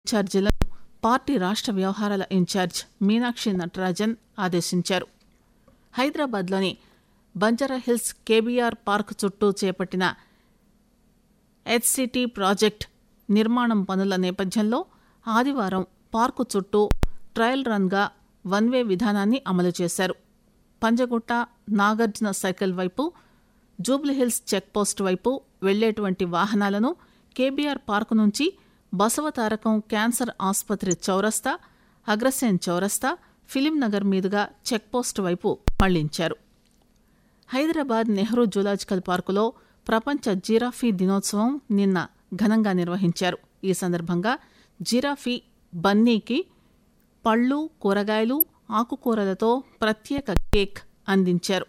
ఇన్ఛార్జీలను party రాష్ట్ర వ్యవహారాల incharge Meenakshi Natarajan ఆదేశించారు హైదరాబాద్లోని బంజారాహిల్స్ కేబీఆర్ పార్క్ చుట్టూ చేపట్టిన హెచ్సిటీ ప్రాజెక్ట్ నిర్మాణం పనుల నేపథ్యంలో ఆదివారం పార్కు చుట్టూ ట్రయల్ రన్గా వన్ వే విధానాన్ని అమలు చేశారు పంజగుట్ట నాగార్జున సర్కిల్ వైపు జూబ్లీహిల్స్ చెక్పోస్ట్ వైపు వెళ్లేటువంటి వాహనాలను కేబీఆర్ పార్కు నుంచి బసవతారకం క్యాన్సర్ ఆసుపత్రి చౌరస్తా అగ్రసేన్ చౌరస్తా ఫిలిం నగర్ మీదుగా చెక్పోస్ట్ వైపు మళ్లించారు హైదరాబాద్ నెహ్రూ జూలాజికల్ పార్కులో ప్రపంచ జిరాఫీ దినోత్సవం నిన్న ఘనంగా నిర్వహించారు ఈ సందర్భంగా జిరాఫీ బన్నీకి పళ్ళు కూరగాయలు ఆకుకూరలతో ప్రత్యేక కేక్ అందించారు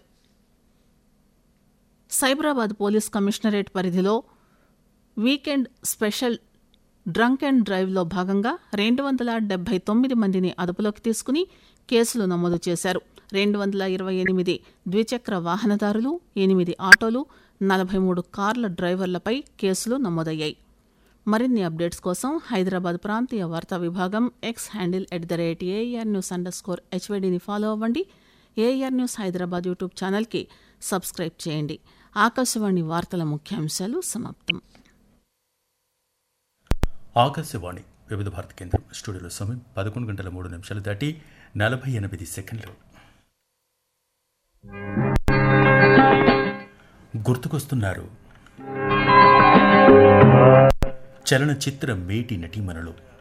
సైబరాబాద్ పోలీస్ కమిషనరేట్ పరిధిలో వీకెండ్ స్పెషల్ డ్రంక్ అండ్ డ్రైవ్లో భాగంగా రెండు వందల డెబ్బై తొమ్మిది మందిని అదుపులోకి తీసుకుని కేసులు నమోదు చేశారు రెండు వందల ఇరవై ఎనిమిది ద్విచక్ర వాహనదారులు ఎనిమిది ఆటోలు నలభై మూడు కార్ల డ్రైవర్లపై కేసులు నమోదయ్యాయి మరిన్ని అప్డేట్స్ కోసం హైదరాబాద్ ప్రాంతీయ వార్తా విభాగం X handle at the rate AR news underscore హెచ్వైడిని ఫాలో అవ్వండి ఏఆర్ న్యూస్ హైదరాబాద్ యూట్యూబ్ ఛానల్కి సబ్స్క్రైబ్ చేయండి ఆకాశవాణి వార్తల ముఖ్యాంశాలు సమాప్తం ఆకాశవాణి వివిధ భారత కేంద్రం స్టూడియోలో సమయం పదకొండు గంటల మూడు నిమిషాలు దాటి నలభై ఎనిమిది సెకండ్లు గుర్తుకొస్తున్నారు చలనచిత్ర మేటి నటీమణులు